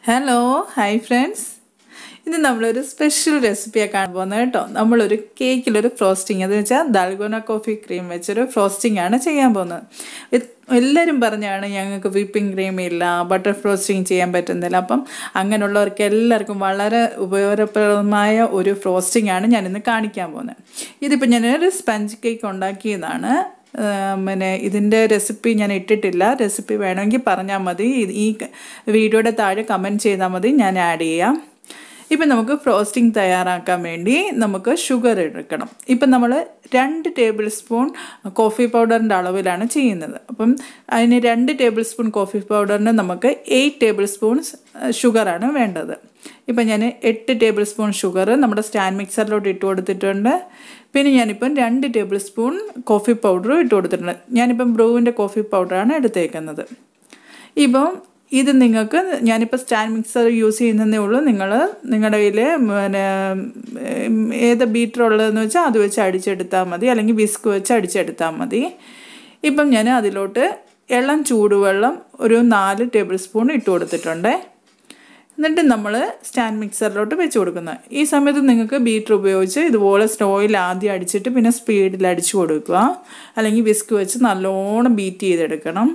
hello hi friends ഇത് നമ്മളൊരു special റെസിപ്പിയാണ് കാണാൻ പോകുന്നത് കേട്ടോ നമ്മളൊരു കേക്കിലൊരു ഫ്രോസ്റ്റിംഗ് അത് വെച്ചാൽ ദാൽഗോന കോഫി ക്രീം വെച്ചൊരു ഫ്രോസ്റ്റിംഗ് ആണ് ചെയ്യാൻ പോകുന്നത് ഇത് എല്ലാവരും പറഞ്ഞാണ് ഞങ്ങൾക്ക് വിപ്പിംഗ് ക്രീം ഇല്ല ബട്ടർ ഫ്രോസ്റ്റിംഗ് ചെയ്യാൻ പറ്റുന്നില്ല അപ്പം അങ്ങനെയുള്ളവർക്ക് എല്ലാവർക്കും വളരെ ഉപയോഗപ്രദമായ ഒരു ഫ്രോസ്റ്റിംഗ് ആണ് ഞാനിന്ന് കാണിക്കാൻ പോകുന്നത് ഇതിപ്പോൾ ഞാനൊരു സ്പഞ്ച് കേക്ക് ഉണ്ടാക്കിയതാണ് പിന്നെ ഇതിൻ്റെ റെസിപ്പി ഞാൻ ഇട്ടിട്ടില്ല റെസിപ്പി വേണമെങ്കിൽ പറഞ്ഞാൽ മതി ഈ വീഡിയോയുടെ താഴെ കമൻറ്റ് ചെയ്താൽ മതി ഞാൻ ആഡ് ചെയ്യാം ഇപ്പം നമുക്ക് ഫ്രോസ്റ്റിംഗ് തയ്യാറാക്കാൻ വേണ്ടി നമുക്ക് ഷുഗർ എടുക്കണം ഇപ്പം നമ്മൾ രണ്ട് ടേബിൾ സ്പൂൺ കോഫി പൗഡറിൻ്റെ അളവിലാണ് ചെയ്യുന്നത് അപ്പം അതിന് രണ്ട് ടേബിൾ സ്പൂൺ കോഫി പൗഡറിന് നമുക്ക് എയ്റ്റ് ടേബിൾ സ്പൂൺസ് ഷുഗറാണ് വേണ്ടത് ഇപ്പം ഞാൻ എട്ട് ടേബിൾ സ്പൂൺ ഷുഗർ നമ്മുടെ സ്റ്റാൻഡ് മിക്സറിലോട്ട് ഇട്ട് കൊടുത്തിട്ടുണ്ട് പിന്നെ ഞാനിപ്പം രണ്ട് ടേബിൾ സ്പൂൺ കോഫി പൗഡറും ഇട്ട് കൊടുത്തിട്ടുണ്ട് ഞാനിപ്പം ബ്രൂവിൻ്റെ കോഫി പൗഡറാണ് എടുത്തേക്കുന്നത് ഇപ്പം ഇത് നിങ്ങൾക്ക് ഞാനിപ്പോൾ സ്റ്റാൻഡ് മിക്സർ യൂസ് ചെയ്യുന്നതേ ഉള്ളൂ നിങ്ങൾ നിങ്ങളുടെ കയ്യിൽ പിന്നെ ഏത് ബീറ്റർ ഉള്ളതെന്ന് വെച്ചാൽ അത് വെച്ച് അടിച്ചെടുത്താൽ മതി അല്ലെങ്കിൽ വിസ്ക് വെച്ച് അടിച്ചെടുത്താൽ മതി ഇപ്പം ഞാൻ അതിലോട്ട് ഇളം ചൂടുവെള്ളം ഒരു നാല് ടേബിൾ സ്പൂൺ ഇട്ട് കൊടുത്തിട്ടുണ്ട് എന്നിട്ട് നമ്മൾ സ്റ്റാൻഡ് മിക്സറിലോട്ട് വെച്ച് കൊടുക്കുന്നത് ഈ സമയത്ത് നിങ്ങൾക്ക് ബീറ്റർ ഉപയോഗിച്ച് ഇതുപോലെ സ്ലോയിൽ ആദ്യം അടിച്ചിട്ട് പിന്നെ സ്പീഡിൽ അടിച്ചു കൊടുക്കുക അല്ലെങ്കിൽ വിസ്ക് വെച്ച് നല്ലോണം ബീറ്റ് ചെയ്തെടുക്കണം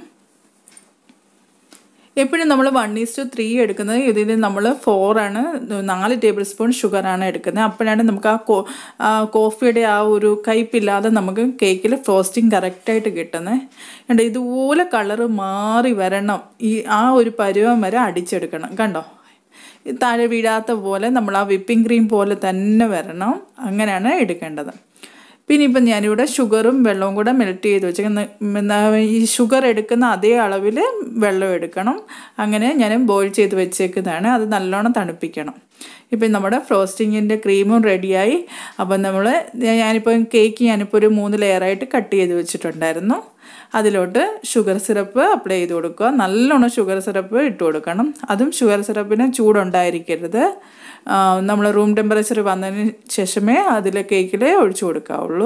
എപ്പോഴും നമ്മൾ വൺ ഈസ് ത്രീ എടുക്കുന്നത് ഇതിൽ നമ്മൾ ഫോറാണ് നാല് ടേബിൾ സ്പൂൺ ഷുഗറാണ് എടുക്കുന്നത് അപ്പോഴാണ് നമുക്ക് ആ കോ കോഫിയുടെ ആ ഒരു കയ്പില്ലാതെ നമുക്ക് കേക്കിൽ ഫ്രോസ്റ്റിംഗ് കറക്റ്റായിട്ട് കിട്ടുന്നത് കണ്ടോ ഇതുപോലെ കളറ് മാറി വരണം ഈ ആ ഒരു പരുവം വരെ അടിച്ചെടുക്കണം കണ്ടോ താഴെ വീഴാത്ത പോലെ നമ്മൾ ആ വിപ്പിംഗ് ക്രീം പോലെ തന്നെ വരണം അങ്ങനെയാണ് എടുക്കേണ്ടത് പിന്നെ ഇപ്പം ഞാനിവിടെ ഷുഗറും വെള്ളവും കൂടെ മെൽറ്റ് ചെയ്ത് വെച്ചേക്കുന്ന ഈ ഷുഗർ എടുക്കുന്ന അതേ അളവിൽ വെള്ളം എടുക്കണം അങ്ങനെ ഞാൻ ബോയിൽ ചെയ്ത് വെച്ചേക്കുന്നതാണ് അത് നല്ലോണം തണുപ്പിക്കണം ഇപ്പം നമ്മുടെ ഫ്രോസ്റ്റിങ്ങിൻ്റെ ക്രീമും റെഡിയായി അപ്പം നമ്മൾ ഞാനിപ്പോൾ കേക്ക് ഞാനിപ്പോൾ ഒരു മൂന്ന് ലെയറായിട്ട് കട്ട് ചെയ്ത് വെച്ചിട്ടുണ്ടായിരുന്നു അതിലോട്ട് ഷുഗർ സിറപ്പ് അപ്ലൈ ചെയ്ത് കൊടുക്കുക നല്ലോണം ഷുഗർ സിറപ്പ് ഇട്ട് കൊടുക്കണം അതും ഷുഗർ സിറപ്പിന് ചൂടുണ്ടായിരിക്കരുത് നമ്മൾ റൂം ടെമ്പറേച്ചർ വന്നതിന് ശേഷമേ അതിൽ കേക്കിൽ ഒഴിച്ചു കൊടുക്കാവുള്ളൂ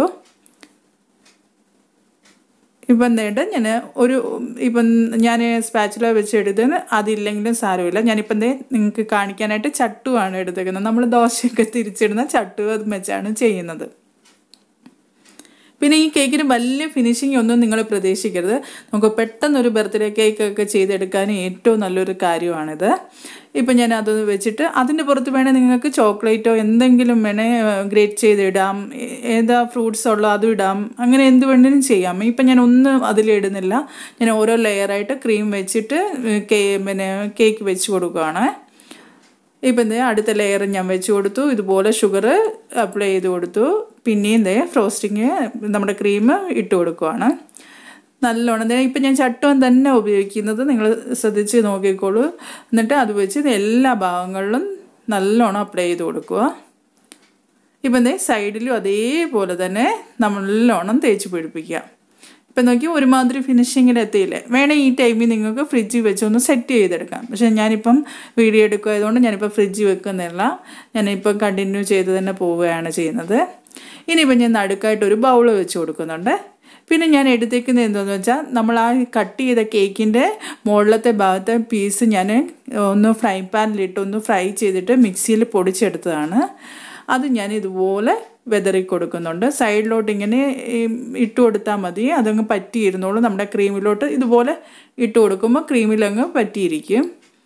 ഇപ്പം നേട്ട് ഞാൻ ഒരു ഇപ്പം ഞാൻ സ്പാച്ചുല വെച്ച് എടുത്തത് അതില്ലെങ്കിലും സാരമില്ല ഞാനിപ്പം എന്തേ നിങ്ങൾക്ക് കാണിക്കാനായിട്ട് ചട്ടുവാണ് എടുത്തേക്കുന്നത് നമ്മൾ ദോശയൊക്കെ തിരിച്ചിടുന്ന ചട്ടു അത് വെച്ചാണ് ചെയ്യുന്നത് പിന്നെ ഈ കേക്കിന് വലിയ ഫിനിഷിംഗ് ഒന്നും നിങ്ങൾ പ്രതീക്ഷിക്കരുത് നമുക്ക് പെട്ടെന്നൊരു ബർത്ത്ഡേ കേക്കൊക്കെ ചെയ്തെടുക്കാൻ ഏറ്റവും നല്ലൊരു കാര്യമാണിത് ഇപ്പം ഞാൻ അത് വെച്ചിട്ട് അതിൻ്റെ പുറത്ത് വേണേൽ നിങ്ങൾക്ക് ചോക്ലേറ്റോ എന്തെങ്കിലും വേണേൽ ഗ്രേറ്റ് ചെയ്തിടാം ഏതാ ഫ്രൂട്ട്സ് ഉള്ളോ അതും ഇടാം അങ്ങനെ എന്ത് വേണമെങ്കിലും ചെയ്യാം ഇപ്പം ഞാൻ ഒന്നും അതിലിടുന്നില്ല ഞാൻ ഓരോ ലെയറായിട്ട് ക്രീം വെച്ചിട്ട് കേ പിന്നെ കേക്ക് വെച്ച് കൊടുക്കുകയാണ് ഇപ്പം എന്തേ അടുത്ത ലെയർ ഞാൻ വെച്ച് കൊടുത്തു ഇതുപോലെ ഷുഗർ അപ്ലൈ ചെയ്ത് കൊടുത്തു പിന്നെയും എന്തേ ഫ്രോസ്റ്റിങ് നമ്മുടെ ക്രീം ഇട്ട് കൊടുക്കുവാണ് നല്ലോണം ഇപ്പം ഞാൻ ചട്ടുവൻ തന്നെ ഉപയോഗിക്കുന്നത് നിങ്ങൾ ശ്രദ്ധിച്ച് നോക്കിക്കോളൂ എന്നിട്ട് അത് വെച്ച് എല്ലാ ഭാഗങ്ങളിലും നല്ലോണം അപ്ലൈ ചെയ്ത് കൊടുക്കുക ഇപ്പം എന്തേ സൈഡിലും അതേപോലെ തന്നെ നല്ലോണം തേച്ച് പിടിപ്പിക്കുക ഇപ്പം നോക്കി ഒരുമാതിരി ഫിനിഷിങ്ങിൽ എത്തിയില്ലേ വേണേൽ ഈ ടൈമിൽ നിങ്ങൾക്ക് ഫ്രിഡ്ജിൽ വെച്ചൊന്ന് സെറ്റ് ചെയ്തെടുക്കാം പക്ഷേ ഞാനിപ്പം വീഡിയോ എടുക്കുമായതുകൊണ്ട് ഞാനിപ്പോൾ ഫ്രിഡ്ജിൽ വെക്കുന്നില്ല ഞാനിപ്പം കണ്ടിന്യൂ ചെയ്ത് തന്നെ പോവുകയാണ് ചെയ്യുന്നത് ഇനിയിപ്പം ഞാൻ നടുക്കായിട്ട് ഒരു ബൗൾ വെച്ച് കൊടുക്കുന്നുണ്ട് പിന്നെ ഞാൻ എടുത്തേക്കുന്നത് എന്താണെന്ന് വെച്ചാൽ നമ്മൾ ആ കട്ട് ചെയ്ത കേക്കിൻ്റെ മുകളിലത്തെ ഭാഗത്തെ പീസ് ഞാൻ ഒന്ന് ഫ്രൈ പാനിലിട്ട് ഒന്ന് ഫ്രൈ ചെയ്തിട്ട് മിക്സിയിൽ പൊടിച്ചെടുത്തതാണ് അത് ഞാൻ ഇതുപോലെ വെതറി കൊടുക്കുന്നുണ്ട് സൈഡിലോട്ട് ഇങ്ങനെ ഇട്ട് കൊടുത്താൽ മതി അതങ്ങ് പറ്റിയിരുന്നോളൂ നമ്മുടെ ക്രീമിലോട്ട് ഇതുപോലെ ഇട്ട് കൊടുക്കുമ്പോൾ ക്രീമിലങ്ങ് പറ്റിയിരിക്കും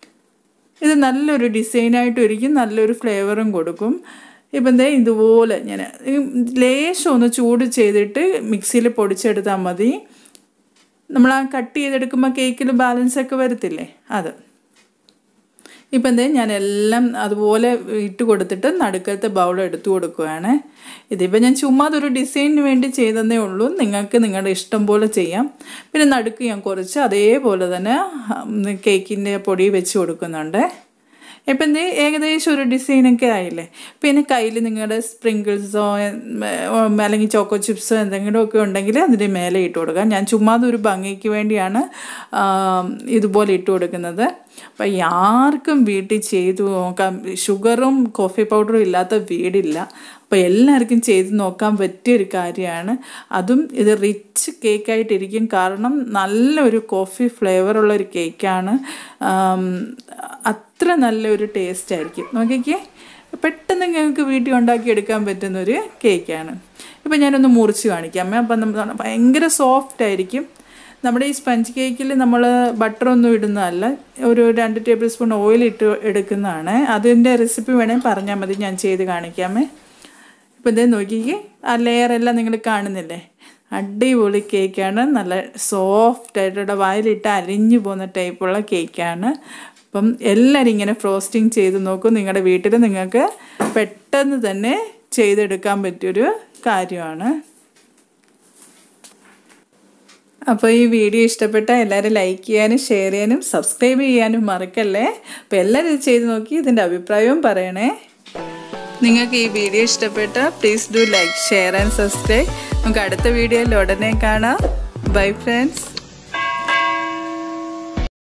ഇത് നല്ലൊരു ഡിസൈനായിട്ടും ഇരിക്കും നല്ലൊരു ഫ്ലേവറും കൊടുക്കും ഇപ്പം എന്താ ഇതുപോലെ ഞാൻ ലേശം ഒന്ന് ചൂട് ചെയ്തിട്ട് മിക്സിയിൽ പൊടിച്ചെടുത്താൽ മതി നമ്മൾ ആ കട്ട് ചെയ്തെടുക്കുമ്പോൾ കേക്കിൽ ബാലൻസ് ഒക്കെ വരത്തില്ലേ അത് ഇപ്പം എന്തേ ഞാൻ എല്ലാം അതുപോലെ ഇട്ട് കൊടുത്തിട്ട് നടുക്കത്തെ ബൗൾ എടുത്തു കൊടുക്കുകയാണ് ഇതിപ്പോൾ ഞാൻ ചുമ്മാ അതൊരു ഡിസൈനിന് വേണ്ടി ചെയ്തതേ ഉള്ളൂ നിങ്ങൾക്ക് നിങ്ങളുടെ ഇഷ്ടം പോലെ ചെയ്യാം പിന്നെ നടുക്ക് ഞാൻ കുറച്ച് അതേപോലെ തന്നെ കേക്കിൻ്റെ പൊടി വെച്ച് കൊടുക്കുന്നുണ്ട് ഇപ്പം എന്ത് ഏകദേശം ഒരു ഡിസൈനൊക്കെ ആയില്ലേ പിന്നെ കയ്യിൽ നിങ്ങളുടെ സ്പ്രിങ്കിൾസോ അല്ലെങ്കിൽ ചോക്കോ ചിപ്സോ എന്തെങ്കിലുമൊക്കെ ഉണ്ടെങ്കിൽ അതിൻ്റെ മേലെ ഇട്ട് കൊടുക്കുക ഞാൻ ചുമ്മാ ഒരു ഭംഗിക്ക് വേണ്ടിയാണ് ഇതുപോലെ ഇട്ട് കൊടുക്കുന്നത് അപ്പം ആർക്കും വീട്ടിൽ ചെയ്തു നോക്കാം ഷുഗറും കോഫി പൗഡറും ഇല്ലാത്ത വീടില്ല അപ്പോൾ എല്ലാവർക്കും ചെയ്ത് നോക്കാൻ പറ്റിയ ഒരു കാര്യമാണ് അതും ഇത് റിച്ച് കേക്കായിട്ടിരിക്കും കാരണം നല്ലൊരു കോഫി ഫ്ലേവറുള്ള ഒരു കേക്കാണ് അത്ര നല്ലൊരു ടേസ്റ്റ് ആയിരിക്കും നോക്കിക്കേ പെട്ടെന്ന് ഞങ്ങൾക്ക് വീട്ടിൽ ഉണ്ടാക്കിയെടുക്കാൻ പറ്റുന്നൊരു കേക്കാണ് ഇപ്പം ഞാനൊന്ന് മുറിച്ച് കാണിക്കാം അപ്പം നമ്മൾ ഭയങ്കര സോഫ്റ്റ് ആയിരിക്കും നമ്മുടെ ഈ സ്പഞ്ച് കേക്കിൽ നമ്മൾ ബട്ടറൊന്നും ഇടുന്നതല്ല ഒരു രണ്ട് ടേബിൾ സ്പൂൺ ഓയിൽ ഇട്ട് എടുക്കുന്നതാണ് അതിൻ്റെ റെസിപ്പി വേണമെങ്കിൽ പറഞ്ഞാൽ മതി ഞാൻ ചെയ്ത് കാണിക്കാമേ ഇപ്പം ഇതേ നോക്കിക്കേ ആ ലെയറെല്ലാം നിങ്ങൾ കാണുന്നില്ലേ അടിപൊളി കേക്കാണ് നല്ല സോഫ്റ്റ് ആയിട്ടുള്ള വായിലിട്ട് അലിഞ്ഞു പോകുന്ന ടൈപ്പുള്ള കേക്കാണ് അപ്പം എല്ലാവരും ഇങ്ങനെ ഫ്രോസ്റ്റിംഗ് ചെയ്ത് നോക്കും നിങ്ങളുടെ വീട്ടിൽ നിങ്ങൾക്ക് പെട്ടെന്ന് തന്നെ ചെയ്തെടുക്കാൻ പറ്റിയൊരു കാര്യമാണ് അപ്പോൾ ഈ വീഡിയോ ഇഷ്ടപ്പെട്ടാൽ എല്ലാവരും ലൈക്ക് ചെയ്യാനും ഷെയർ ചെയ്യാനും സബ്സ്ക്രൈബ് ചെയ്യാനും മറക്കല്ലേ അപ്പോൾ എല്ലാവരും ഇത് ചെയ്ത് നോക്കി ഇതിൻ്റെ അഭിപ്രായവും പറയണേ നിങ്ങൾക്ക് ഈ വീഡിയോ ഇഷ്ടപ്പെട്ട please do like share and subscribe നമുക്ക് അടുത്ത വീഡിയോയിൽ ഉടനെ കാണാം ബൈ ഫ്രണ്ട്സ്